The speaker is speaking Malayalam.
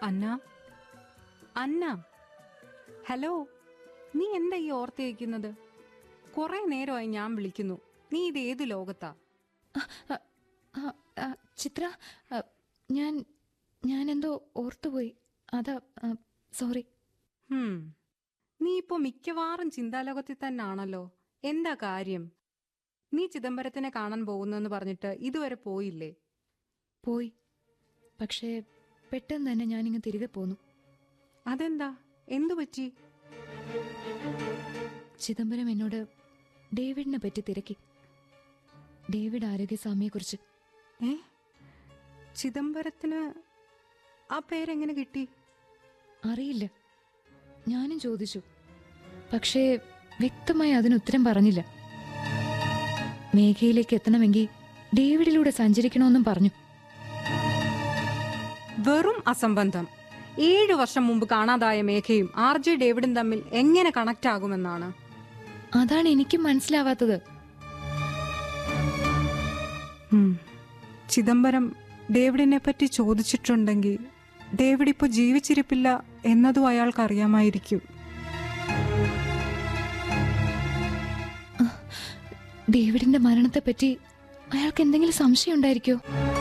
അന്ന അന്ന ഹലോ നീ എന്താ ഈ ഓർത്തേക്കുന്നത് കുറെ നേരമായി ഞാൻ വിളിക്കുന്നു നീ ഇത് ഏത് ലോകത്താ ആ, ആ, ചിത്ര ആ, ഞാൻ ഞാൻ എന്തോ ഓർത്തുപോയി അതാ ആ, സോറി ഹും നീ ഇപ്പോ മിക്കവാറും ചിന്താലോകത്തിൽ തന്നെ ആണല്ലോ എന്താ കാര്യം നീ ചിദംബരത്തിനെ കാണാൻ പോകുന്നെന്ന് പറഞ്ഞിട്ട് ഇതുവരെ പോയില്ലേ പോയി പക്ഷേ പെട്ടെന്ന് തന്നെ ഞാനിങ്ങ് തിരികെ പോന്നു അതെന്താ എന്തു പറ്റി ചിദംബരം എന്നോട് ഡേവിഡിനെ പറ്റി തിരക്കി ഡേവിഡ് ആരോഗ്യസ്വാമിയെക്കുറിച്ച് ഏ ചിദംബരത്തിന് ആ പേരെങ്ങനെ കിട്ടി അറിയില്ല ഞാനും ചോദിച്ചു പക്ഷേ വ്യക്തമായി അതിന് ഉത്തരം പറഞ്ഞില്ല മേഘയിലേക്ക് എത്തണമെങ്കിൽ ഡേവിഡിലൂടെ സഞ്ചരിക്കണമെന്നും പറഞ്ഞു വെറും അസംബന്ധം ഏഴു വർഷം മുമ്പ് കാണാതായ മേഘയും ആർ ജെ ഡേവിഡും തമ്മിൽ എങ്ങനെ കണക്ട് ആകുമെന്നാണ് അതാണ് എനിക്കും മനസ്സിലാവാത്തത് ഉം. ചിദംബരം ഡേവിഡിനെ പറ്റി ചോദിച്ചിട്ടുണ്ടെങ്കിൽ ഡേവിഡ് ഇപ്പോൾ ജീവിച്ചിരിപ്പില്ല എന്നതും അയാൾക്ക് അറിയാമായിരിക്കും ഡേവിഡിന്റെ മരണത്തെപ്പറ്റി അയാൾക്ക് എന്തെങ്കിലും സംശയം ഉണ്ടായിരിക്കോ